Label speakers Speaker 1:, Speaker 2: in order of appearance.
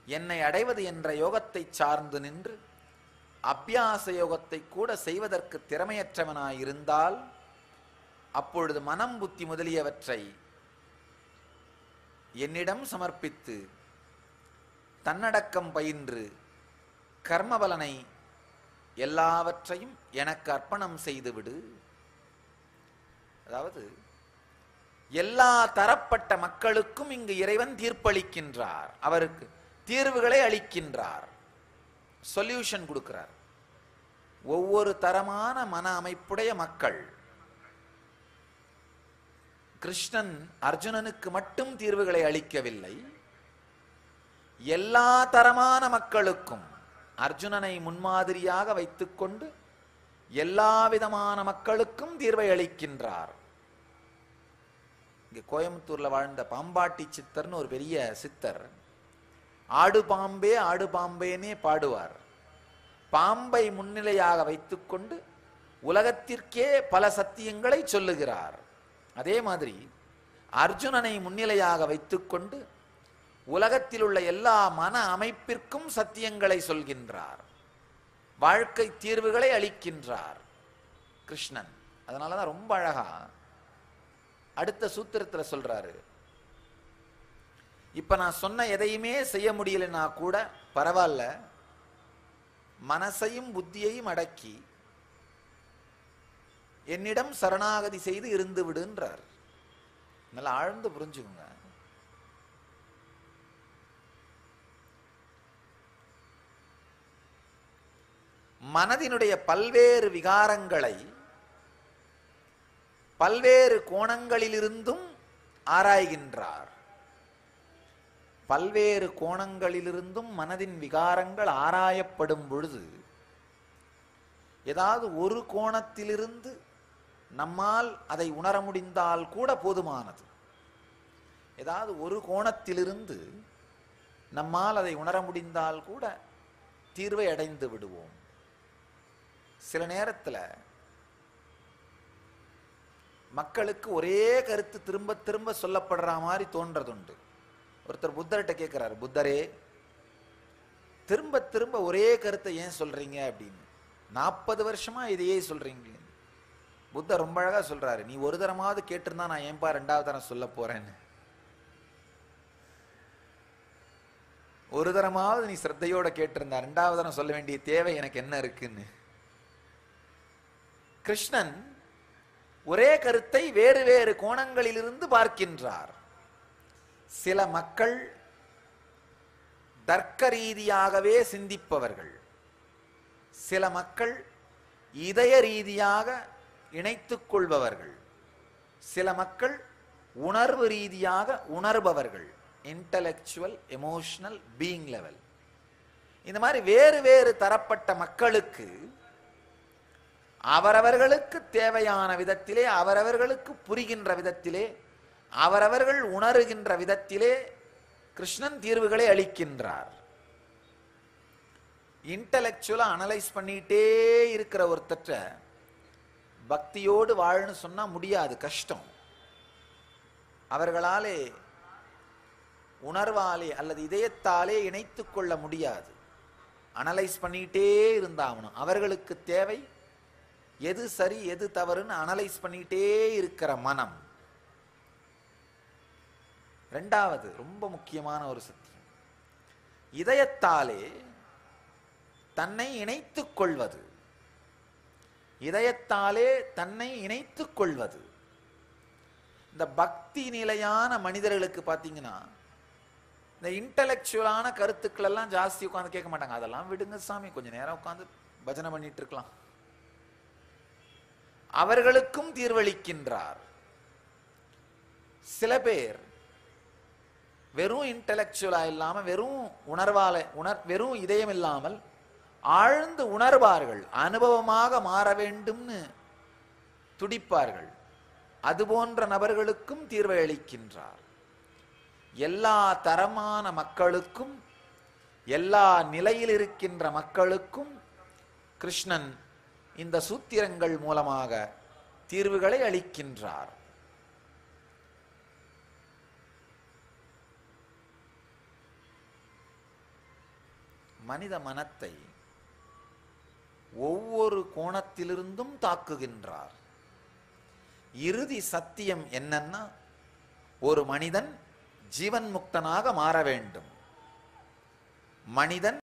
Speaker 1: என்னை அடைவது என்ற யோகத்தை சார்ந்து நின்று அபியாச யோகத்தை கூட செய்வதற்கு திறமையற்றவனாயிருந்தால் அப்பொழுது மனம் புத்தி முதலியவற்றை என்னிடம் சமர்ப்பித்து தன்னடக்கம் பயின்று கர்மபலனை எல்லாவற்றையும் எனக்கு அர்ப்பணம் செய்துவிடு அதாவது எல்லா தரப்பட்ட மக்களுக்கும் இங்கு இறைவன் தீர்ப்பளிக்கின்றார் அவருக்கு தீர்வுகளை அளிக்கின்றார் சொல்யூஷன் கொடுக்கிறார் ஒவ்வொரு தரமான மன அமைப்புடைய மக்கள் கிருஷ்ணன் அர்ஜுனனுக்கு மட்டும் தீர்வுகளை அளிக்கவில்லை எல்லா தரமான மக்களுக்கும் அர்ஜுனனை முன்மாதிரியாக வைத்துக்கொண்டு எல்லா விதமான மக்களுக்கும் தீர்வை அளிக்கின்றார் இங்க கோயம்புத்தூர்ல வாழ்ந்த பாம்பாட்டி சித்தர்னு ஒரு பெரிய சித்தர் ஆடு பாம்பே ஆடு பாம்பேனே பாடுவார் பாம்பை முன்னிலையாக வைத்துக்கொண்டு உலகத்திற்கே பல சத்தியங்களை சொல்லுகிறார் அதே மாதிரி அர்ஜுனனை முன்னிலையாக வைத்துக்கொண்டு உலகத்தில் உள்ள எல்லா மன அமைப்பிற்கும் சத்தியங்களை சொல்கின்றார் வாழ்க்கை தீர்வுகளை அளிக்கின்றார் கிருஷ்ணன் அதனாலதான் ரொம்ப அழகா அடுத்த சூத்திரத்துல சொல்றாரு இப்ப நான் சொன்ன எதையுமே செய்ய முடியலன்னா கூட பரவாயில்ல மனசையும் புத்தியையும் அடக்கி என்னிடம் சரணாகதி செய்து இருந்து விடுன்றார் நல்லா ஆழ்ந்து புரிஞ்சுக்குங்க மனதினுடைய பல்வேறு விகாரங்களை பல்வேறு கோணங்களிலிருந்தும் ஆராய்கின்றார் பல்வேறு கோணங்களிலிருந்தும் மனதின் விகாரங்கள் ஆராயப்படும் பொழுது ஏதாவது ஒரு கோணத்திலிருந்து நம்மால் அதை உணர முடிந்தால் கூட போதுமானது ஏதாவது ஒரு கோணத்திலிருந்து நம்மால் அதை உணர முடிந்தால் கூட தீர்வை அடைந்து விடுவோம் சில நேரத்தில் மக்களுக்கு ஒரே கருத்து திரும்ப திரும்ப சொல்லப்படுற மாதிரி தோன்றதுண்டு ஒருத்தர் புத்தர்கிட்ட கேட்கிறாரு புத்தரே திரும்ப திரும்ப ஒரே கருத்தை ஏன் சொல்றீங்க அப்படின்னு நாற்பது வருஷமா இதையே சொல்றீங்க புத்தர் ரொம்ப அழகா சொல்றாரு நீ ஒரு தரமாவது கேட்டிருந்தா நான் ஏன்பா ரெண்டாவது தரம் சொல்ல போறேன்னு ஒரு தரமாவது நீ சிரத்தையோட கேட்டிருந்தா ரெண்டாவது தரம் சொல்ல வேண்டிய தேவை எனக்கு என்ன இருக்குன்னு கிருஷ்ணன் ஒரே கருத்தை வேறு வேறு கோணங்களிலிருந்து பார்க்கின்றார் சில மக்கள் தர்க்க ரீதியாகவே சிந்திப்பவர்கள் சில மக்கள் இதய ரீதியாக இணைத்துக் கொள்பவர்கள் சில மக்கள் உணர்வு ரீதியாக உணர்பவர்கள் இன்டலெக்சுவல் எமோஷனல் பீயிங் லெவல் இந்த மாதிரி வேறு வேறு தரப்பட்ட மக்களுக்கு அவரவர்களுக்கு தேவையான விதத்திலே அவரவர்களுக்கு புரிகின்ற விதத்திலே அவரவர்கள் உணருகின்ற விதத்திலே கிருஷ்ணன் தீர்வுகளை அளிக்கின்றார் இன்டலெக்சுவலா அனலைஸ் பண்ணிட்டே இருக்கிற ஒருத்தற்ற பக்தியோடு வாழன்னு சொன்னா முடியாது கஷ்டம் அவர்களாலே உணர்வாலே அல்லது இதயத்தாலே இணைத்துக் கொள்ள முடியாது அனலைஸ் பண்ணிட்டே இருந்தாகணும் அவர்களுக்கு தேவை எது சரி எது தவறுன்னு அனலைஸ் பண்ணிட்டே இருக்கிற மனம் ரெண்டாவது ரொம்ப முக்கியமான ஒரு சத்தியம் இதயத்தாலே தன்னை இணைத்துக் கொள்வது இதயத்தாலே தன்னை இணைத்துக் கொள்வது இந்த பக்தி நிலையான மனிதர்களுக்கு பார்த்தீங்கன்னா இந்த இன்டலெக்சுவலான கருத்துக்கள் எல்லாம் ஜாஸ்தி உட்காந்து கேட்க மாட்டாங்க அதெல்லாம் விடுங்க சாமி கொஞ்ச நேரம் உட்காந்து பஜனை பண்ணிட்டு இருக்கலாம் அவர்களுக்கும் தீர்வளிக்கின்றார் சில பேர் வெறும் இன்டலெக்சுவலா இல்லாம வெறும் உணர்வால உணர் வெறும் இதயம் இல்லாமல் ஆழ்ந்து உணர்வார்கள் அனுபவமாக மாற வேண்டும்னு துடிப்பார்கள் அதுபோன்ற நபர்களுக்கும் தீர்வை அளிக்கின்றார் எல்லா தரமான மக்களுக்கும் எல்லா நிலையில் இருக்கின்ற மக்களுக்கும் கிருஷ்ணன் இந்த சூத்திரங்கள் மூலமாக தீர்வுகளை அளிக்கின்றார் மனித மனத்தை ஒவ்வொரு கோணத்திலிருந்தும் தாக்குகின்றார் இறுதி சத்தியம் என்னன்னா ஒரு மனிதன் ஜீவன் முக்தனாக மாற வேண்டும் மனிதன்